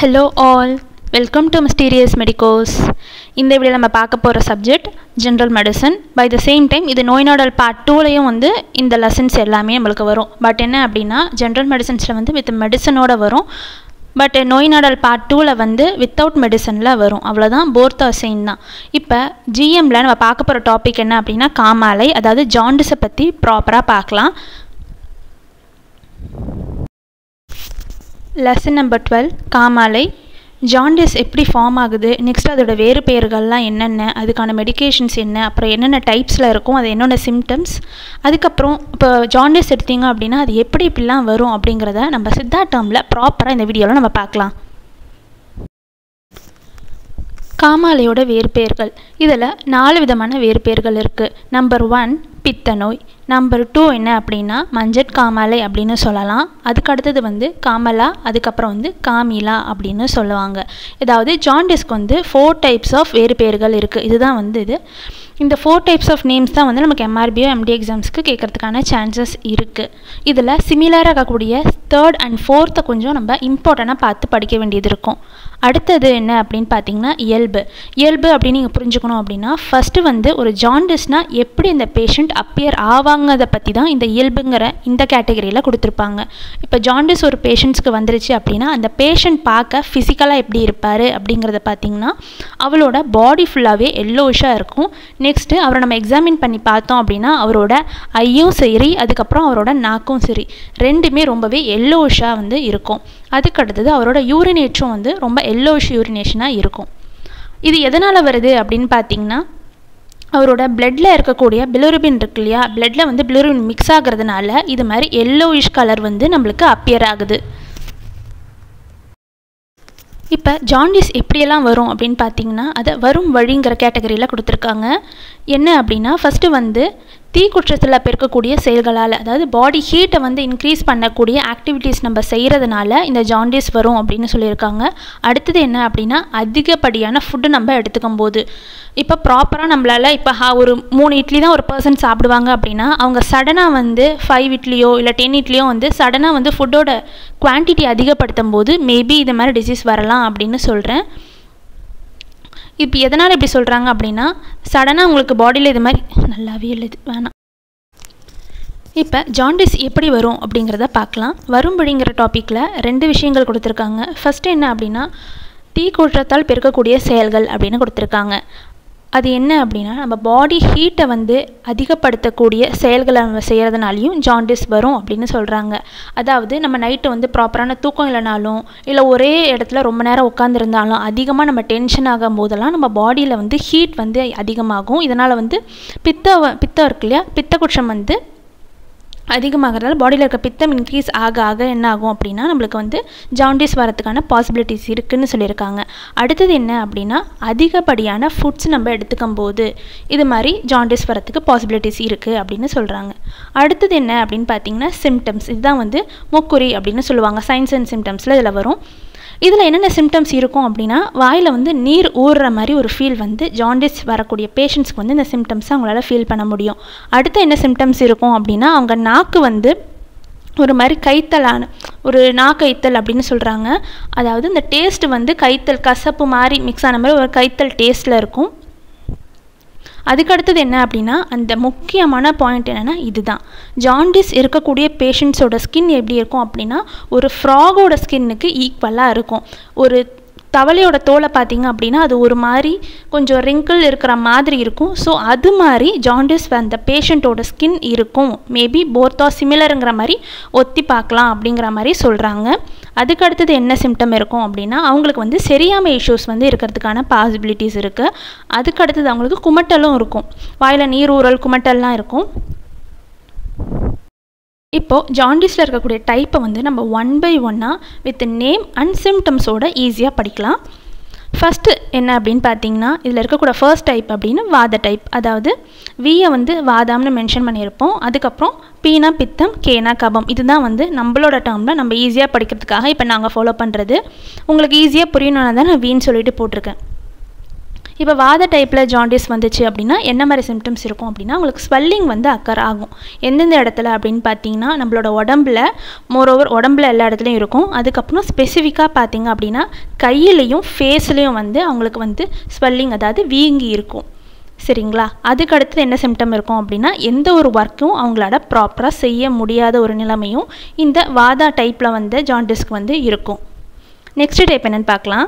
hello all welcome to mysterious medicos இந்த வீடியோவில் நம்ம பார்க்க போகிற subject general medicine by the same time இது நோய் நாடல் பார்ட் டூலையும் வந்து இந்த லெசன்ஸ் எல்லாமே நம்மளுக்கு வரும் பட் என்ன அப்படின்னா ஜென்ரல் மெடிசன்ஸில் வந்து வித் மெடிசனோட வரும் பட் நோய் நாடல் பார்ட் டூவில் வந்து வித்தவுட் மெடிசனில் வரும் அவ்வளோதான் போர்த் ஆர் சேம் தான் இப்போ ஜிஎம்மில் நம்ம பார்க்க போகிற டாபிக் என்ன அப்படின்னா காமாலை அதாவது ஜாண்டிஸை பற்றி ப்ராப்பராக பார்க்கலாம் லெசன் நம்பர் டுவெல் காமாலை ஜாண்டிஸ் எப்படி ஃபார்ம் ஆகுது நெக்ஸ்ட் அதோட வேறு பெயர்கள்லாம் என்னென்ன அதுக்கான மெடிகேஷன்ஸ் என்ன அப்புறம் என்னென்ன டைப்ஸில் இருக்கும் அது என்னென்ன சிம்டம்ஸ் அதுக்கப்புறம் இப்போ ஜாண்டிஸ் எடுத்தீங்க அப்படின்னா அது எப்படி இப்படிலாம் வரும் அப்படிங்கிறத நம்ம சித்தா டேர்மில் ப்ராப்பராக இந்த வீடியோவில் நம்ம பார்க்கலாம் காமாலையோட வேறுபெயர்கள் இதில் நாலு விதமான வேறுபெயர்கள் இருக்குது நம்பர் ஒன் பித்த நோய் நம்பர் டூ என்ன அப்படின்னா மஞ்சட் காமாலை அப்படின்னு சொல்லலாம் அதுக்கு அடுத்தது வந்து காமலா அதுக்கப்புறம் வந்து காமிலா அப்படின்னு சொல்லுவாங்க ஏதாவது ஜாண்டிஸ்க்கு வந்து ஃபோர் டைப்ஸ் ஆஃப் வேறு பெயர்கள் இருக்குது இதுதான் வந்து இது இந்த ஃபோர் டைப்ஸ் ஆஃப் நேம்ஸ் தான் வந்து நமக்கு எம்ஆர்பிஓ எம்டி எக்ஸாம்ஸ்க்கு கேட்குறதுக்கான சான்சஸ் இருக்குது இதில் சிமிலராக இருக்கக்கூடிய தேர்ட் அண்ட் ஃபோர்த்தை கொஞ்சம் நம்ம இம்பார்ட்டண்ட்டாக பார்த்து படிக்க வேண்டியது இருக்கும் அடுத்தது என்ன அப்படின்னு பார்த்தீங்கன்னா இயல்பு இயல்பு அப்படின்னு நீங்கள் புரிஞ்சுக்கணும் அப்படின்னா ஃபஸ்ட்டு வந்து ஒரு ஜாண்டிஸ்னால் எப்படி இந்த பேஷண்ட் அப்பியர் ஆவாங்கதை பற்றி தான் இந்த இயல்புங்கிற இந்த கேட்டகரியில் கொடுத்துருப்பாங்க இப்போ ஜாண்டிஸ் ஒரு பேஷண்ட்ஸ்க்கு வந்துருச்சு அப்படின்னா அந்த பேஷண்ட் பார்க்க ஃபிசிக்கலாக எப்படி இருப்பார் அப்படிங்கிறத பார்த்தீங்கன்னா அவளோட பாடி ஃபுல்லாகவே எல்லோஷாக இருக்கும் நெக்ஸ்ட்டு அவரை நம்ம எக்ஸாமின் பண்ணி பார்த்தோம் அப்படின்னா அவரோட ஐயும் சரி அதுக்கப்புறம் அவரோட நாக்கும் சரி ரெண்டுமே ரொம்பவே எல்லோஷாக வந்து இருக்கும் அதுக்கு அடுத்தது அவரோட யூரினேற்றும் வந்து ரொம்ப எல்லோஷ் யூரினேஷனாக இருக்கும் இது எதனால் வருது அப்படின்னு பார்த்தீங்கன்னா அவரோட பிளட்டில் இருக்கக்கூடிய பிலோருபின் இருக்கு இல்லையா பிளட்டில் வந்து பிலோருபின் மிக்ஸ் ஆகிறதுனால இது மாதிரி எல்லோயிஷ் கலர் வந்து நம்மளுக்கு அப்பியர் ஆகுது இப்போ ஜாண்டிஸ் எப்படியெல்லாம் வரும் அப்படின்னு பார்த்தீங்கன்னா அதை வரும் வழிங்கிற கேட்டகரியில் கொடுத்துருக்காங்க என்ன அப்படின்னா ஃபஸ்ட்டு வந்து தீக்குற்றத்தில் பெருக்கக்கூடிய செயல்களால் அதாவது பாடி ஹீட்டை வந்து இன்க்ரீஸ் பண்ணக்கூடிய ஆக்டிவிட்டீஸ் நம்ம செய்கிறதுனால இந்த ஜாண்டிஸ் வரும் அப்படின்னு சொல்லியிருக்காங்க அடுத்தது என்ன அப்படின்னா அதிகப்படியான ஃபுட்டு நம்ம எடுத்துக்கும் போது இப்போ ப்ராப்பராக நம்மளால் இப்போ ஹா ஒரு மூணு இட்லி தான் ஒரு பர்சன் சாப்பிடுவாங்க அப்படின்னா அவங்க சடனாக வந்து ஃபைவ் இட்லியோ இல்லை டென் இட்லியோ வந்து சடனாக வந்து ஃபுட்டோட குவான்டிட்டி அதிகப்படுத்தும் போது மேபி இது மாதிரி டிசீஸ் வரலாம் அப்படின்னு சொல்கிறேன் இப்போ எதனால் இப்படி சொல்கிறாங்க அப்படின்னா சடனாக உங்களுக்கு பாடியில் இது மாதிரி நல்லாவே எழுது வேணாம் இப்போ ஜாண்டிஸ் எப்படி வரும் அப்படிங்கிறத பார்க்கலாம் வரும்படிங்கிற டாப்பிக்கில் ரெண்டு விஷயங்கள் கொடுத்துருக்காங்க ஃபஸ்ட்டு என்ன அப்படின்னா தீக்குற்றத்தால் பெருக்கக்கூடிய செயல்கள் அப்படின்னு கொடுத்துருக்காங்க அது என்ன அப்படின்னா நம்ம பாடி ஹீட்டை வந்து அதிகப்படுத்தக்கூடிய செயல்களை நம்ம செய்கிறதுனாலையும் ஜாண்டிஸ் வரும் அப்படின்னு சொல்கிறாங்க அதாவது நம்ம நைட்டு வந்து ப்ராப்பரான தூக்கம் இல்லைனாலும் இல்லை ஒரே இடத்துல ரொம்ப நேரம் உட்காந்துருந்தாலும் அதிகமாக நம்ம டென்ஷன் ஆகும் போதெல்லாம் நம்ம பாடியில் வந்து ஹீட் வந்து அதிகமாகும் இதனால் வந்து பித்த பித்தம் இருக்கு இல்லையா பித்த குற்றம் வந்து அதிகமாகிறதால பாடியில் இருக்க பித்தம் இன்க்ரீஸ் ஆக ஆக என்ன ஆகும் அப்படின்னா நம்மளுக்கு வந்து ஜாண்டிஸ் வரதுக்கான பாசிபிலிட்டிஸ் இருக்குதுன்னு சொல்லியிருக்காங்க அடுத்தது என்ன அப்படின்னா அதிகப்படியான ஃபுட்ஸ் நம்ம எடுத்துக்கும் போது இது மாதிரி ஜாண்டிஸ் வரத்துக்கு பாசிபிலிட்டிஸ் இருக்குது அப்படின்னு சொல்கிறாங்க அடுத்தது என்ன அப்படின்னு பார்த்தீங்கன்னா சிம்டம்ஸ் இதுதான் வந்து முக்குறி அப்படின்னு சொல்லுவாங்க சயின்ஸ் அண்ட் சிம்டம்ஸில் இதில் வரும் இதில் என்னென்ன சிம்டம்ஸ் இருக்கும் அப்படின்னா வாயில் வந்து நீர் ஊறுற மாதிரி ஒரு ஃபீல் வந்து ஜாண்டிஸ் வரக்கூடிய பேஷண்ட்ஸ்க்கு வந்து இந்த சிம்டம்ஸை அவங்களால ஃபீல் பண்ண முடியும் அடுத்து என்ன சிம்டம்ஸ் இருக்கும் அப்படின்னா அவங்க நாக்கு வந்து ஒரு மாதிரி கைத்தலான ஒரு நாக்கைத்தல் அப்படின்னு சொல்கிறாங்க அதாவது இந்த டேஸ்ட் வந்து கைத்தல் கசப்பு மாதிரி மிக்ஸ் ஆன மாதிரி ஒரு கைத்தல் டேஸ்ட்டில் இருக்கும் அதுக்கடுத்தது என்ன அப்படின்னா அந்த முக்கியமான பாயிண்ட் என்னென்னா இதுதான் ஜாண்டிஸ் இருக்கக்கூடிய பேஷண்ட்ஸோட ஸ்கின் எப்படி இருக்கும் அப்படின்னா ஒரு ஃப்ராகோட ஸ்கின்னுக்கு ஈக்குவலாக இருக்கும் ஒரு தவளையோட தோலை பார்த்தீங்க அப்படின்னா அது ஒரு மாதிரி கொஞ்சம் ரிங்கிள் இருக்கிற மாதிரி இருக்கும் ஸோ அது மாதிரி ஜாண்டிஸ் அந்த பேஷண்ட்டோட ஸ்கின் இருக்கும் மேபி போர்த்தா சிமிலருங்கிற மாதிரி ஒத்தி பார்க்கலாம் அப்படிங்கிற மாதிரி சொல்கிறாங்க அதுக்கு அடுத்தது என்ன சிம்டம் இருக்கும் அப்படின்னா அவங்களுக்கு வந்து சரியாமை இஷ்யூஸ் வந்து இருக்கிறதுக்கான பாசிபிலிட்டிஸ் இருக்குது அதுக்கு அடுத்தது அவங்களுக்கு குமட்டலும் இருக்கும் வாயில் நீர் ஊறல் குமட்டல்லாம் இருக்கும் இப்போது ஜாண்டிஸில் இருக்கக்கூடிய டைப்பை வந்து நம்ம ஒன் பை ஒன்னாக வித் நேம் அண்ட் சிம்டம்ஸோட ஈஸியாக படிக்கலாம் ஃபஸ்ட்டு என்ன அப்படின்னு பார்த்தீங்கன்னா இதில் இருக்கக்கூடிய ஃபர்ஸ்ட் டைப் அப்படின்னு வாத டைப் அதாவது வியை வந்து வாதாம்னு மென்ஷன் பண்ணியிருப்போம் அதுக்கப்புறம் பீனா பித்தம் கேனா கபம் இதுதான் வந்து நம்மளோட டேர்மில் நம்ம ஈஸியாக படிக்கிறதுக்காக இப்போ நாங்கள் ஃபாலோ பண்ணுறது உங்களுக்கு ஈஸியாக புரியணும்னா தான் நான் வீன்னு சொல்லிட்டு போட்டிருக்கேன் இப்போ வாத டைப்பில் ஜாண்டிஸ் வந்துச்சு அப்படின்னா என்ன மாதிரி சிம்டம்ஸ் இருக்கும் அப்படின்னா உங்களுக்கு ஸ்வெல்லிங் வந்து அக்கர் ஆகும் எந்தெந்த இடத்துல அப்படின்னு பார்த்தீங்கன்னா நம்மளோட உடம்புல மோரோவர் உடம்புல எல்லா இடத்துலையும் இருக்கும் அதுக்கப்புறம் ஸ்பெசிஃபிக்காக பார்த்தீங்க அப்படின்னா கையிலையும் ஃபேஸ்லேயும் வந்து அவங்களுக்கு வந்து ஸ்வெல்லிங் அதாவது வீங்கி இருக்கும் சரிங்களா அதுக்கு அடுத்தது என்ன சிம்டம் இருக்கும் அப்படின்னா எந்த ஒரு ஒர்க்கும் அவங்களால ப்ராப்பராக செய்ய முடியாத ஒரு நிலைமையும் இந்த வாதா டைப்பில் வந்து ஜாண்டிஸ்க்கு வந்து இருக்கும் நெக்ஸ்ட் டைப் என்னென்னு பார்க்கலாம்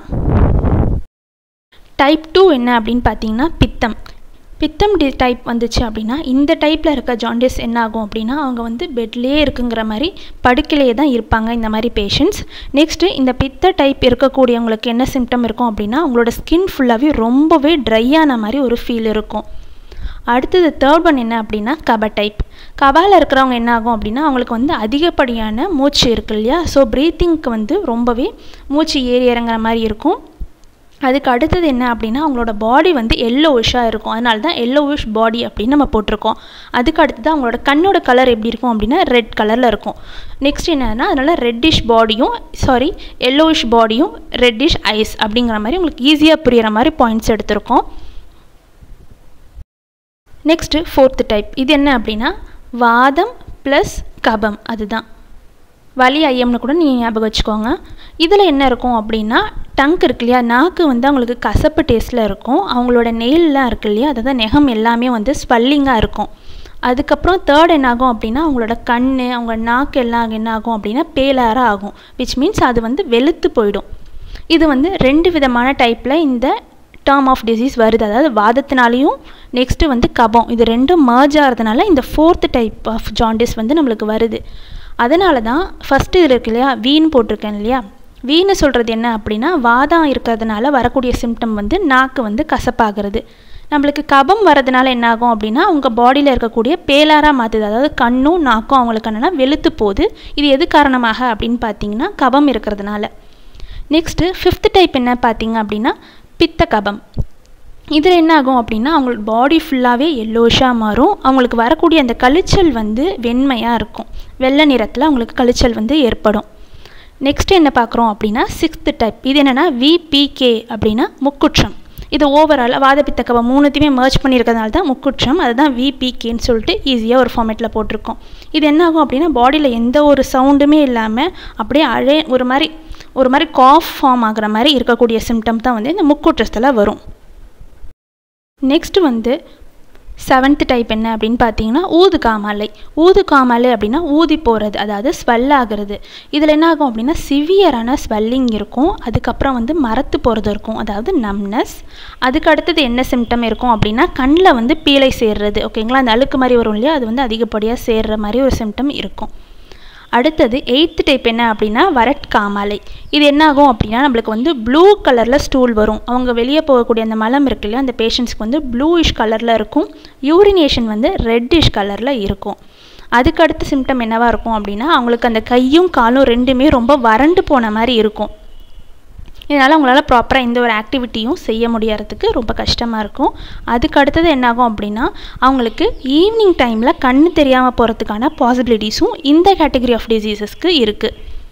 டைப் டூ என்ன அப்படின்னு பார்த்தீங்கன்னா பித்தம் பித்தம் டி டைப் வந்துச்சு அப்படின்னா இந்த டைப்பில் இருக்க ஜாண்டிஸ் என்ன ஆகும் அப்படின்னா அவங்க வந்து பெட்லேயே இருக்குங்கிற மாதிரி படுக்கையிலே தான் இருப்பாங்க இந்த மாதிரி பேஷண்ட்ஸ் நெக்ஸ்ட்டு இந்த பித்த டைப் இருக்கக்கூடியவங்களுக்கு என்ன சிம்டம் இருக்கும் அப்படின்னா அவங்களோட ஸ்கின் ஃபுல்லாகவே ரொம்பவே ட்ரையான மாதிரி ஒரு ஃபீல் இருக்கும் அடுத்தது தேர்ட் ஒன் என்ன அப்படின்னா கப டைப் கபாவில் இருக்கிறவங்க என்ன ஆகும் அப்படின்னா அவங்களுக்கு வந்து அதிகப்படியான மூச்சு இருக்கு இல்லையா ஸோ ப்ரீத்திங்க்கு வந்து ரொம்பவே மூச்சு ஏறி இறங்குற மாதிரி இருக்கும் அதுக்கு அடுத்தது என்ன அப்படின்னா அவங்களோட பாடி வந்து எல்லோவிஷாக இருக்கும் அதனால தான் எல்லோவிஷ் பாடி அப்படின்னு நம்ம போட்டிருக்கோம் அதுக்கு அடுத்தது அவங்களோட கண்ணோட கலர் எப்படி இருக்கும் அப்படின்னா ரெட் கலரில் இருக்கும் நெக்ஸ்ட் என்னன்னா அதனால் ரெட்டிஷ் பாடியும் சாரி எல்லோவிஷ் பாடியும் ரெட்டிஷ் ஐஸ் அப்படிங்கிற மாதிரி உங்களுக்கு ஈஸியாக புரிகிற மாதிரி பாயிண்ட்ஸ் எடுத்திருக்கோம் நெக்ஸ்ட்டு ஃபோர்த்து டைப் இது என்ன அப்படின்னா வாதம் ப்ளஸ் கபம் அதுதான் வலி ஐயம்னு கூட நீங்கள் ஞாபகம் வச்சுக்கோங்க இதில் என்ன இருக்கும் அப்படின்னா டங்க் இருக்கு இல்லையா நாக்கு வந்து அவங்களுக்கு கசப்பு டேஸ்ட்டில் இருக்கும் அவங்களோட நெயிலெலாம் இருக்கு இல்லையா அதாவது நெகம் எல்லாமே வந்து ஸ்வெல்லிங்காக இருக்கும் அதுக்கப்புறம் தேர்ட் என்ன ஆகும் அப்படின்னா அவங்களோட கண் அவங்க நாக்கு எல்லாம் என்ன ஆகும் அப்படின்னா பேலாராக ஆகும் விச் மீன்ஸ் அது வந்து வெளுத்து போயிடும் இது வந்து ரெண்டு விதமான டைப்பில் இந்த டேர்ம் ஆஃப் டிசீஸ் வருது அதாவது வாதத்தினாலையும் நெக்ஸ்ட்டு வந்து கபம் இது ரெண்டும் மர்ஜ் ஆகிறதுனால இந்த ஃபோர்த் டைப் ஆஃப் ஜாண்டிஸ் வந்து நம்மளுக்கு வருது அதனால தான் ஃபஸ்ட்டு இதில் இருக்கு இல்லையா வீண் போட்டிருக்கேன் இல்லையா வீணு சொல்கிறது என்ன அப்படின்னா வாதம் இருக்கிறதுனால வரக்கூடிய சிம்டம் வந்து நாக்கு வந்து கசப்பாகிறது நம்மளுக்கு கபம் வரதுனால என்ன ஆகும் அப்படின்னா அவங்க பாடியில் இருக்கக்கூடிய பேலாராக மாற்றுது அதாவது கண்ணும் நாக்கும் அவங்களுக்கு என்னென்னா வெளுத்து போகுது இது எது காரணமாக அப்படின்னு பார்த்தீங்கன்னா கபம் இருக்கிறதுனால நெக்ஸ்ட்டு ஃபிஃப்த் டைப் என்ன பார்த்தீங்க அப்படின்னா பித்த கபம் இதில் என்ன ஆகும் அப்படின்னா அவங்களுக்கு பாடி ஃபுல்லாகவே எல்லோஷாக மாறும் அவங்களுக்கு வரக்கூடிய அந்த கழிச்சல் வந்து வெண்மையாக இருக்கும் வெள்ளை நிறத்தில் அவங்களுக்கு கழிச்சல் வந்து ஏற்படும் நெக்ஸ்ட் என்ன பார்க்குறோம் அப்படின்னா சிக்ஸ்த்து டைப் இது என்னென்னா விபிகே அப்படின்னா முக்குற்றம் இது ஓவரால் வாதப்பித்த கபம் மூணுத்தையுமே மர்ச் பண்ணியிருக்கிறதுனால தான் முக்குற்றம் அதுதான் விபிகேன்னு சொல்லிட்டு ஈஸியாக ஒரு ஃபார்மேட்டில் போட்டிருக்கோம் இது என்ன ஆகும் அப்படின்னா பாடியில் எந்த ஒரு சவுண்டுமே இல்லாமல் அப்படியே அழே ஒரு மாதிரி ஒரு மாதிரி காஃப் ஃபார்ம் ஆகுற மாதிரி இருக்கக்கூடிய சிம்டம் தான் வந்து இந்த முக்குற்றத்தில் வரும் நெக்ஸ்ட் வந்து செவன்த் டைப் என்ன அப்படின்னு பார்த்தீங்கன்னா ஊது காமாலை ஊது காமாலை அப்படின்னா ஊதி போகிறது அதாவது ஸ்வெல் ஆகிறது இதில் என்ன ஆகும் அப்படின்னா சிவியரான ஸ்வெல்லிங் இருக்கும் அதுக்கப்புறம் வந்து மரத்து போகிறது இருக்கும் அதாவது நம்னஸ் அதுக்கு அடுத்தது என்ன சிம்டம் இருக்கும் அப்படின்னா கண்ணில் வந்து பீலை சேர்றது ஓகேங்களா அந்த அழுக்கு மாதிரி வரும் இல்லையா அது வந்து அதிகப்படியாக சேர்ற மாதிரி ஒரு சிம்டம் இருக்கும் அடுத்தது எயித்து டைப் என்ன அப்படின்னா வரட் காமாலை இது என்ன ஆகும் அப்படின்னா நம்மளுக்கு வந்து ப்ளூ கலரில் ஸ்டூல் வரும் அவங்க வெளியே போகக்கூடிய அந்த மலம் இருக்கு இல்லையா அந்த பேஷண்ட்ஸ்க்கு வந்து ப்ளூயிஷ் கலரில் இருக்கும் யூரினேஷன் வந்து ரெட்டிஷ் கலரில் இருக்கும் அதுக்கு அடுத்த சிம்டம் என்னவாக இருக்கும் அப்படின்னா அவங்களுக்கு அந்த கையும் காலும் ரெண்டுமே ரொம்ப வறண்டு போன மாதிரி இருக்கும் இதனால் அவங்களால ப்ராப்பராக எந்த ஒரு ஆக்டிவிட்டியும் செய்ய முடியறதுக்கு ரொம்ப கஷ்டமாக இருக்கும் அதுக்கு அடுத்தது என்னாகும் அப்படின்னா அவங்களுக்கு ஈவினிங் டைமில் கண் தெரியாமல் போகிறதுக்கான பாசிபிலிட்டிஸும் இந்த கேட்டகரி ஆஃப் டிசீசஸ்க்கு இருக்குது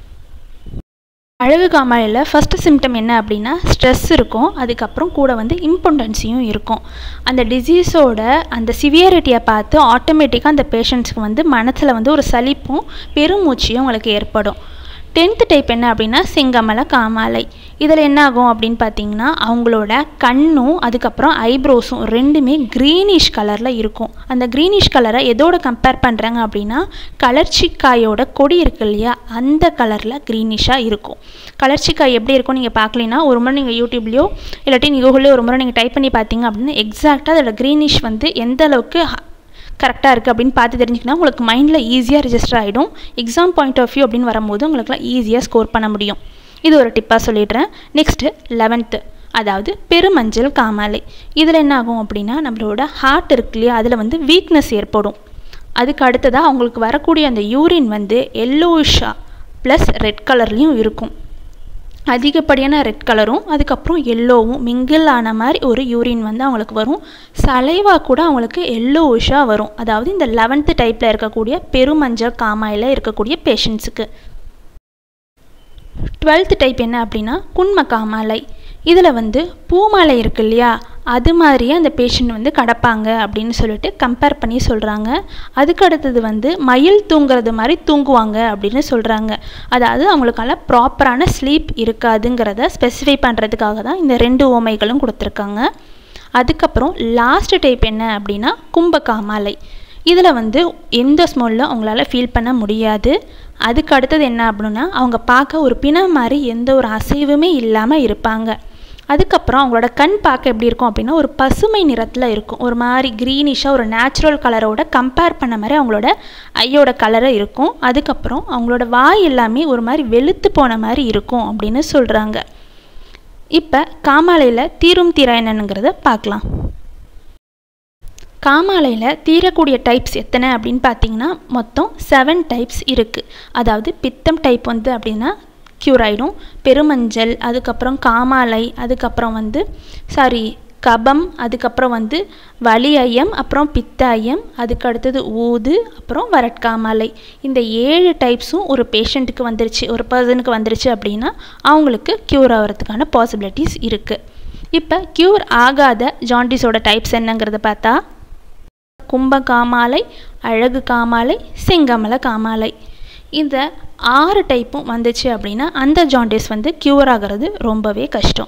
அழகு காமாலையில் ஃபஸ்ட்டு சிம்டம் என்ன அப்படின்னா ஸ்ட்ரெஸ் இருக்கும் அதுக்கப்புறம் கூட வந்து இம்பார்ட்டன்ஸியும் இருக்கும் அந்த டிசீஸோட அந்த சிவியாரிட்டியை பார்த்து ஆட்டோமேட்டிக்காக அந்த பேஷண்ட்ஸ்க்கு வந்து மனசில் வந்து ஒரு சலிப்பும் பெருமூச்சியும் அவங்களுக்கு ஏற்படும் டென்த்து டைப் என்ன அப்படின்னா செங்கமல காமாலை இதில் என்ன ஆகும் அப்படின்னு பார்த்தீங்கன்னா அவங்களோட கண்ணும் அதுக்கப்புறம் ஐப்ரோஸும் ரெண்டுமே க்ரீனிஷ் கலரில் இருக்கும் அந்த க்ரீனிஷ் கலரை எதோட கம்பேர் பண்ணுறாங்க அப்படின்னா கலர்ச்சிக்காயோட கொடி இருக்கு இல்லையா அந்த கலரில் க்ரீனிஷாக இருக்கும் கலர்ச்சிக்காய் எப்படி இருக்கும் நீங்கள் பார்க்கலினா ஒரு முறை நீங்கள் யூடியூப்லேயோ இல்லாட்டி நீங்கள் கூகுள்லேயோ ஒரு முறை நீங்கள் டைப் பண்ணி பார்த்தீங்க அப்படின்னா எக்ஸாக்டாக அதோட க்ரீனிஷ் வந்து எந்த அளவுக்கு கரெக்டாக இருக்குது அப்படின்னு பார்த்து தெரிஞ்சுக்கினா உங்களுக்கு மைண்டில் ஈஸியாக ரிஜிஸ்டர் ஆகிடும் எக்ஸாம் பாயிண்ட் ஆஃப் வியூ அப்படின்னு வரும்போது உங்களுக்குலாம் ஈஸியாக ஸ்கோர் பண்ண முடியும் இது ஒரு டிப்பாக சொல்லிடுறேன் நெக்ஸ்ட்டு லெவன்த்து அதாவது பெருமஞ்சள் காமாலை இதில் என்ன ஆகும் அப்படின்னா நம்மளோட ஹார்ட் இருக்கு இல்லையா அதில் வந்து வீக்னஸ் ஏற்படும் அதுக்கு அடுத்ததாக அவங்களுக்கு வரக்கூடிய அந்த யூரின் வந்து எல்லோஷா ப்ளஸ் ரெட் கலர்லேயும் இருக்கும் அதிகப்படியான ரெட் கலரும் அதுக்கப்புறம் எல்லோவும் மிங்கிள் ஆன மாதிரி ஒரு யூரின் வந்து அவங்களுக்கு வரும் சலைவா கூட அவங்களுக்கு எல்லோஷாக வரும் அதாவது இந்த லெவன்த்து டைப்பில் இருக்கக்கூடிய பெருமஞ்சள் காமாயில் இருக்கக்கூடிய பேஷண்ட்ஸுக்கு டுவெல்த் டைப் என்ன அப்படின்னா குண்ம காமாலை இதில் வந்து பூமாலை இருக்கு இல்லையா அது மாதிரியே அந்த பேஷண்ட் வந்து கிடப்பாங்க அப்படின்னு சொல்லிட்டு கம்பேர் பண்ணி சொல்கிறாங்க அதுக்கு அடுத்தது வந்து மயில் தூங்குறது மாதிரி தூங்குவாங்க அப்படின்னு சொல்கிறாங்க அதாவது அவங்களுக்கால ப்ராப்பரான ஸ்லீப் இருக்காதுங்கிறத ஸ்பெசிஃபை பண்ணுறதுக்காக தான் இந்த ரெண்டு ஓமைகளும் கொடுத்துருக்காங்க அதுக்கப்புறம் லாஸ்ட் டைப் என்ன அப்படின்னா கும்பகாமாலை இதில் வந்து எந்த ஸ்மெல்லும் அவங்களால ஃபீல் பண்ண முடியாது அதுக்கு அடுத்தது என்ன அப்படின்னா அவங்க பார்க்க ஒரு பிண மாதிரி எந்த ஒரு அசைவுமே இல்லாமல் இருப்பாங்க அதுக்கப்புறம் அவங்களோட கண் பார்க்க எப்படி இருக்கும் அப்படின்னா ஒரு பசுமை நிறத்தில் இருக்கும் ஒரு மாதிரி க்ரீனிஷாக ஒரு நேச்சுரல் கலரோட கம்பேர் பண்ண மாதிரி அவங்களோட ஐயோட கலரை இருக்கும் அதுக்கப்புறம் அவங்களோட வாய் எல்லாமே ஒரு மாதிரி வெளுத்து போன மாதிரி இருக்கும் அப்படின்னு சொல்கிறாங்க இப்போ காமாலையில் தீரும் தீரா என்னங்கிறத பார்க்கலாம் காமாலையில் தீரக்கூடிய டைப்ஸ் எத்தனை அப்படின்னு பார்த்தீங்கன்னா மொத்தம் செவன் டைப்ஸ் இருக்குது அதாவது பித்தம் டைப் வந்து அப்படின்னா க்யூர் ஆகிடும் பெருமஞ்சள் அதுக்கப்புறம் காமாலை அதுக்கப்புறம் வந்து சாரி கபம் அதுக்கப்புறம் வந்து வலி ஐயம் அப்புறம் பித்த ஐயம் அதுக்கு அடுத்தது ஊது அப்புறம் வரட்காமாலை இந்த ஏழு டைப்ஸும் ஒரு பேஷண்ட்டுக்கு வந்துருச்சு ஒரு பர்சனுக்கு வந்துருச்சு அப்படின்னா அவங்களுக்கு க்யூர் ஆகிறதுக்கான பாசிபிலிட்டிஸ் இருக்குது இப்போ க்யூர் ஆகாத ஜாண்டிஸோட டைப்ஸ் என்னங்கிறத பார்த்தா கும்ப காமாலை அழகு காமாலை செங்கமல காமாலை இந்த ஆறு டைப்பும் வந்துச்சு அப்படின்னா அந்த ஜாண்டிஸ் வந்து க்யூர் ஆகிறது ரொம்பவே கஷ்டம்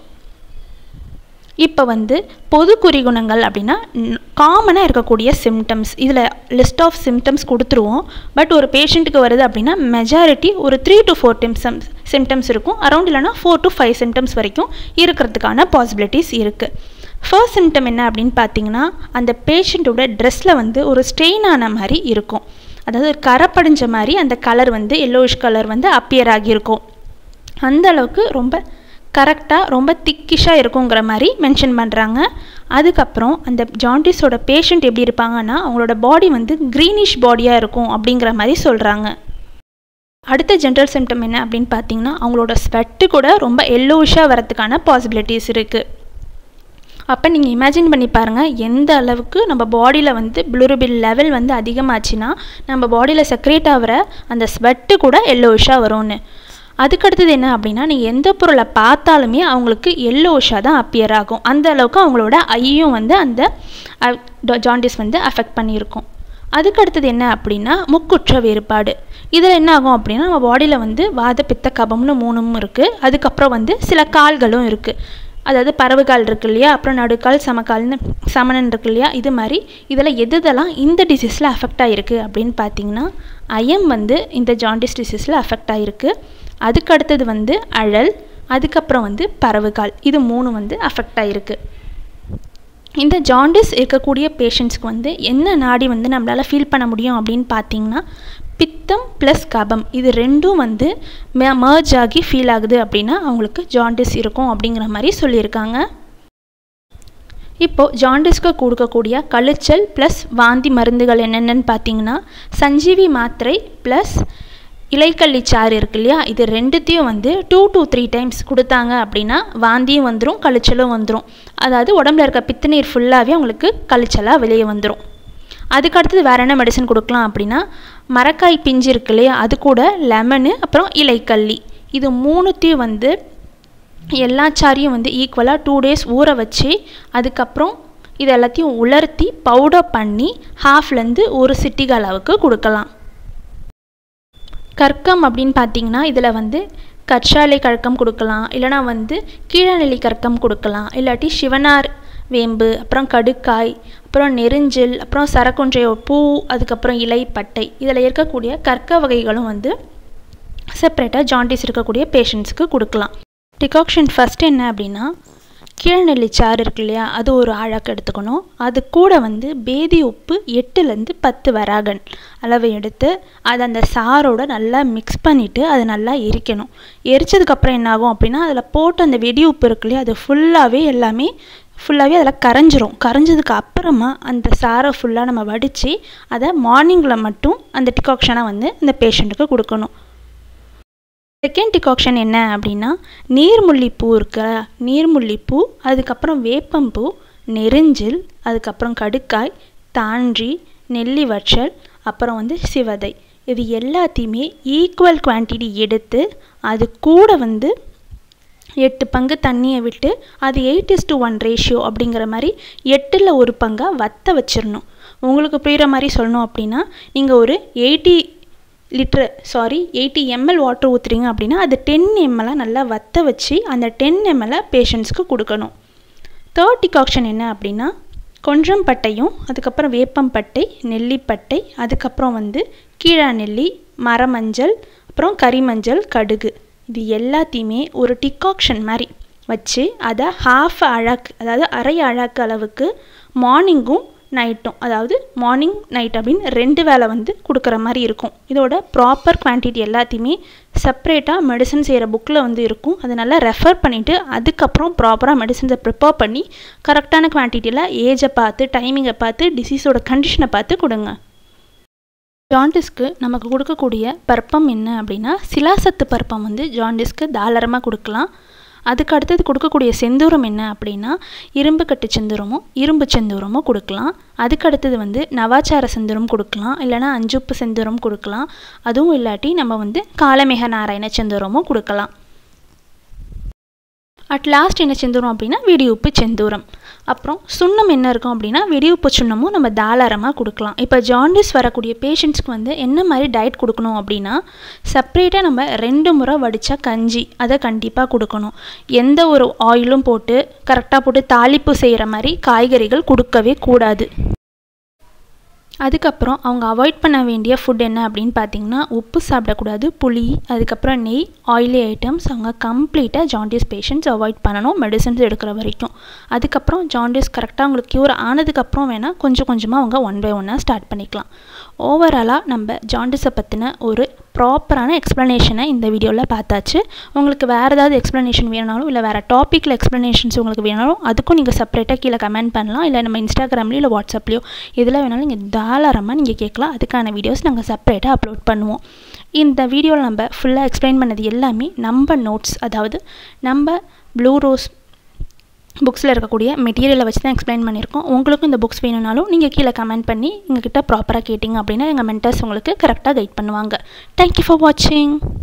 இப்போ வந்து பொது குறிகுணங்கள் அப்படின்னா காமனாக இருக்கக்கூடிய சிம்டம்ஸ் இதில் லிஸ்ட் ஆஃப் சிம்டம்ஸ் கொடுத்துருவோம் பட் ஒரு பேஷண்ட்டுக்கு வருது அப்படின்னா மெஜாரிட்டி ஒரு த்ரீ டு ஃபோர் டிம்சம்ஸ் சிம்டம்ஸ் இருக்கும் அரௌண்ட் இல்லைனா ஃபோர் டு ஃபைவ் சிம்டம்ஸ் வரைக்கும் இருக்கிறதுக்கான பாசிபிலிட்டிஸ் இருக்குது ஃபர்ஸ்ட் சிம்டம் என்ன அப்படின்னு பார்த்தீங்கன்னா அந்த பேஷண்ட்டோட ட்ரெஸ்ஸில் வந்து ஒரு ஸ்ட்ரெயின் ஆன மாதிரி இருக்கும் அதாவது ஒரு கரை படிஞ்ச மாதிரி அந்த கலர் வந்து எல்லோயிஷ் கலர் வந்து அப்பியர் ஆகியிருக்கும் அந்த அளவுக்கு ரொம்ப கரெக்டாக ரொம்ப திக்கிஷாக இருக்குங்கிற மாதிரி மென்ஷன் பண்ணுறாங்க அதுக்கப்புறம் அந்த ஜாண்டிஸோட பேஷண்ட் எப்படி இருப்பாங்கன்னா அவங்களோட பாடி வந்து க்ரீனிஷ் பாடியாக இருக்கும் அப்படிங்கிற மாதிரி சொல்கிறாங்க அடுத்த ஜென்ரல் சிம்டம் என்ன அப்படின்னு பார்த்தீங்கன்னா அவங்களோட ஸ்வெட்டு கூட ரொம்ப எல்லோயிஷாக வரதுக்கான பாசிபிலிட்டிஸ் இருக்குது அப்போ நீங்கள் இமேஜின் பண்ணி பாருங்கள் எந்த அளவுக்கு நம்ம பாடியில் வந்து ப்ளூரபில் லெவல் வந்து அதிகமாச்சுன்னா நம்ம பாடியில் செக்ரேட் ஆகிற அந்த ஸ்வெட்டு கூட எல்லோயிஷாக வரும்னு அதுக்கடுத்தது என்ன அப்படின்னா நீங்கள் எந்த பொருளை பார்த்தாலுமே அவங்களுக்கு எல்லோஷாக தான் அப்பியர் ஆகும் அந்த அளவுக்கு அவங்களோட ஐயும் வந்து அந்த ஜாண்டிஸ் வந்து அஃபெக்ட் பண்ணியிருக்கும் அதுக்கு அடுத்தது என்ன அப்படின்னா முக்குற்ற வேறுபாடு இதில் என்ன ஆகும் அப்படின்னா நம்ம பாடியில் வந்து வாத பித்த கபம்னு மூணும் இருக்குது அதுக்கப்புறம் வந்து சில கால்களும் இருக்குது அதாவது பறவைகால் இருக்கு இல்லையா அப்புறம் நடுக்கால் சமக்கால்னு சமணன் இருக்கு இல்லையா இது மாதிரி இதில் எது இதெல்லாம் இந்த டிசீஸில் அஃபெக்ட் ஆகிருக்கு அப்படின்னு பார்த்தீங்கன்னா ஐஎம் வந்து இந்த ஜாண்டிஸ் டிசீஸில் அஃபெக்ட் ஆகிருக்கு அதுக்கு அடுத்தது வந்து அழல் அதுக்கப்புறம் வந்து பறவைகால் இது மூணு வந்து அஃபெக்ட் ஆகிருக்கு இந்த ஜாண்டிஸ் இருக்கக்கூடிய பேஷண்ட்ஸ்க்கு வந்து என்ன நாடி வந்து நம்மளால் ஃபீல் பண்ண முடியும் அப்படின்னு பார்த்தீங்கன்னா பித்தம் ப்ளஸ் கபம் இது ரெண்டும் வந்து மர்ஜ் ஆகி ஃபீல் ஆகுது அப்படின்னா அவங்களுக்கு ஜாண்டிஸ் இருக்கும் அப்படிங்கிற மாதிரி சொல்லியிருக்காங்க இப்போது ஜாண்டிஸ்க்கு கொடுக்கக்கூடிய கழிச்சல் ப்ளஸ் வாந்தி மருந்துகள் என்னென்னு பார்த்தீங்கன்னா சஞ்சீவி மாத்திரை ப்ளஸ் இலைக்கள்ளி சாறு இருக்கு இல்லையா இது ரெண்டுத்தையும் வந்து டூ டு த்ரீ டைம்ஸ் கொடுத்தாங்க அப்படின்னா வாந்தியும் வந்துடும் கழிச்சலும் வந்துடும் அதாவது உடம்புல இருக்க பித்துநீர் ஃபுல்லாகவே அவங்களுக்கு கழிச்சலாக வெளியே வந்துடும் அதுக்கு அடுத்தது வேறு என்ன மெடிசன் கொடுக்கலாம் அப்படின்னா மரக்காய் பிஞ்சு இருக்கு இல்லையா அது கூட லெமனு அப்புறம் இலைக்கல்லி இது மூணுத்தையும் வந்து எல்லா சாரியும் வந்து ஈக்குவலாக டூ டேஸ் ஊற வச்சு அதுக்கப்புறம் இது எல்லாத்தையும் உலர்த்தி பவுடர் பண்ணி ஹாஃப்லேருந்து ஒரு சிட்டிக அளவுக்கு கொடுக்கலாம் கற்கம் அப்படின்னு பார்த்தீங்கன்னா இதில் வந்து கற்றாழை கற்கம் கொடுக்கலாம் இல்லைனா வந்து கீழநெல்லி கற்கம் கொடுக்கலாம் இல்லாட்டி சிவனார் வேம்பு அப்புறம் கடுக்காய் அப்புறம் நெருஞ்சில் அப்புறம் சரக்குன்றைய பூ அதுக்கப்புறம் இலை பட்டை இதில் இருக்கக்கூடிய கற்க வகைகளும் வந்து செப்பரேட்டாக ஜாண்டிஸ் இருக்கக்கூடிய பேஷண்ட்ஸ்க்கு கொடுக்கலாம் டிகாக்ஷன் ஃபஸ்ட் என்ன அப்படின்னா கீழ்நெல்லி சாறு இருக்கு இல்லையா அது ஒரு ஆழாக்கு எடுத்துக்கணும் அது கூட வந்து பேதி உப்பு எட்டுலேருந்து பத்து வராகன் அளவு எடுத்து அதை அந்த சாரோட நல்லா மிக்ஸ் பண்ணிவிட்டு அதை நல்லா எரிக்கணும் எரிச்சதுக்கப்புறம் என்ன ஆகும் அப்படின்னா அதில் போட்டு அந்த வெடி உப்பு இருக்கு இல்லையா அது ஃபுல்லாகவே எல்லாமே ஃபுல்லாகவே அதில் கரைஞ்சிரும் கரைஞ்சதுக்கு அப்புறமா அந்த சாரை ஃபுல்லாக நம்ம வடித்து அதை மார்னிங்கில் மட்டும் அந்த டிகாக்ஷனை வந்து அந்த பேஷண்ட்டுக்கு கொடுக்கணும் செகண்ட் டிகாக்ஷன் என்ன அப்படின்னா நீர்முல்லிப்பூ இருக்க நீர்முல்லிப்பூ அதுக்கப்புறம் வேப்பம்பூ நெருஞ்சில் அதுக்கப்புறம் கடுக்காய் தான்றி நெல்லி வற்றல் அப்புறம் வந்து சிவதை இது எல்லாத்தையுமே ஈக்குவல் குவான்டிட்டி எடுத்து அது கூட வந்து எட்டு பங்கு தண்ணியை விட்டு அது eight is to one ratio அப்படிங்கிற மாதிரி எட்டில் ஒரு பங்காக வத்த வச்சிடணும் உங்களுக்கு புரிகிற மாதிரி சொல்லணும் அப்படின்னா நீங்கள் ஒரு eighty litre sorry eighty ML water ஊற்றுறீங்க அப்படின்னா அது டென் எம்எல்லாக நல்லா வத்த வச்சு அந்த டென் எம்எல்லை பேஷண்ட்ஸ்க்கு கொடுக்கணும் தேர்ட் டிகாக்ஷன் என்ன அப்படின்னா கொஞ்சம் பட்டையும் அதுக்கப்புறம் வேப்பம்பட்டை நெல்லிப்பட்டை அதுக்கப்புறம் வந்து கீழா நெல்லி மரமஞ்சள் அப்புறம் கரிமஞ்சள் கடுகு இது எல்லாத்தையுமே ஒரு டிகாக்ஷன் மாதிரி வச்சு அதை ஹாஃப் அழாக்கு அதாவது அரை அழாக்கு அளவுக்கு மார்னிங்கும் நைட்டும் அதாவது மார்னிங் நைட் அப்படின்னு ரெண்டு வேளை வந்து கொடுக்குற மாதிரி இருக்கும் இதோட ப்ராப்பர் குவான்டிட்டி எல்லாத்தையுமே செப்ரேட்டாக மெடிசன் செய்கிற புக்கில் வந்து இருக்கும் அதை நல்லா ரெஃபர் பண்ணிவிட்டு அதுக்கப்புறம் ப்ராப்பராக மெடிசன்ஸை ப்ரிப்பேர் பண்ணி கரெக்டான குவான்டிட்டியில் ஏஜை பார்த்து டைமிங்கை பார்த்து டிசீஸோட கண்டிஷனை பார்த்து கொடுங்க ஜாண்டிஸ்க்கு நமக்கு கொடுக்கக்கூடிய பருப்பம் என்ன அப்படின்னா சிலாசத்து பருப்பம் வந்து ஜாண்டிஸ்க்கு தாராளமாக கொடுக்கலாம் அதுக்கு அடுத்தது கொடுக்கக்கூடிய செந்தூரம் என்ன அப்படின்னா இரும்பு கட்டு செந்தூரமோ இரும்பு செந்தூரமோ கொடுக்கலாம் அதுக்கு அடுத்தது வந்து நவாச்சார செந்தூரம் கொடுக்கலாம் இல்லைனா அஞ்சுப்பு செந்தூரம் கொடுக்கலாம் அதுவும் இல்லாட்டி நம்ம வந்து காலமேக நாராயண செந்தூரமோ கொடுக்கலாம் அட் லாஸ்ட் என்ன செந்தூரம் அப்படின்னா வெடியுப்பு செந்தூரம் அப்புறம் சுண்ணம் என்ன இருக்கும் அப்படின்னா வெடியுப்பு சுண்ணமும் நம்ம தாராளமாக கொடுக்கலாம் இப்போ ஜாண்டிஸ் வரக்கூடிய பேஷண்ட்ஸ்க்கு வந்து என்ன மாதிரி டயட் கொடுக்கணும் அப்படின்னா செப்ரேட்டாக நம்ம ரெண்டு முறை வடித்தா கஞ்சி அதை கண்டிப்பாக கொடுக்கணும் எந்த ஒரு ஆயிலும் போட்டு கரெக்டாக போட்டு தாளிப்பு செய்கிற மாதிரி காய்கறிகள் கொடுக்கவே கூடாது அதுக்கப்புறம் அவங்க அவாய்ட் பண்ண வேண்டிய ஃபுட் என்ன அப்படின்னு பார்த்தீங்கன்னா உப்பு சாப்பிடக்கூடாது புளி அதுக்கப்புறம் நெய் ஆயிலி ஐட்டம்ஸ் அவங்க கம்ப்ளீட்டாக ஜாண்டிஸ் பேஷண்ட்ஸ் அவாய்ட் பண்ணணும் மெடிசன்ஸ் எடுக்கிற வரைக்கும் அதுக்கப்புறம் ஜாண்டிஸ் கரெக்டாக அவங்களுக்கு க்யூர் ஆனதுக்கப்புறம் வேணால் கொஞ்சம் கொஞ்சமாக அவங்க ஒன் பை ஒன்னாக ஸ்டார்ட் பண்ணிக்கலாம் ஓவராலாக நம்ம ஜாண்டிஸை பற்றின ஒரு ப்ராப்பரான எக்ஸ்ப்ளனேஷனை இந்த வீடியோவில் பார்த்தாச்சு உங்களுக்கு வேறு ஏதாவது எக்ஸ்ப்ளனேஷன் வேணாலும் இல்லை வேறு டாப்பிக்கில் எக்ஸ்ப்ளனேஷன்ஸ் உங்களுக்கு வேணாலும் அதுக்கும் நீங்கள் செப்பரேட்டாக கீழே கமெண்ட் பண்ணலாம் இல்லை நம்ம இன்ஸ்டாகிராம்லேயோ இல்லை வாட்ஸ்அப்லேயோ இதில் வேணாலும் நீங்கள் தாராளமாக நீங்கள் கேட்கலாம் அதுக்கான வீடியோஸ் நாங்கள் செப்பரேட்டாக அப்லோட் பண்ணுவோம் இந்த வீடியோவில் நம்ம ஃபுல்லாக எக்ஸ்பிளைன் பண்ணது எல்லாமே நம்ம நோட்ஸ் அதாவது நம்ம ப்ளூ ரோஸ் புக்ஸில் இருக்கக்கூடிய மெட்டீரியலை வச்சு தான் எக்ஸ்பிளைன் பண்ணியிருக்கோம் உங்களுக்கும் இந்த புக்ஸ் வேணும்னாலும் நீங்கள் கீழே கமெண்ட் பண்ணி எங்ககிட்ட ப்ராப்பராக கேட்டிங்க அப்படின்னா எங்கள் மென்டர்ஸ் உங்களுக்கு கரெக்டாக கைட் பண்ணுவாங்க தேங்க்யூ ஃபார் வாட்சிங்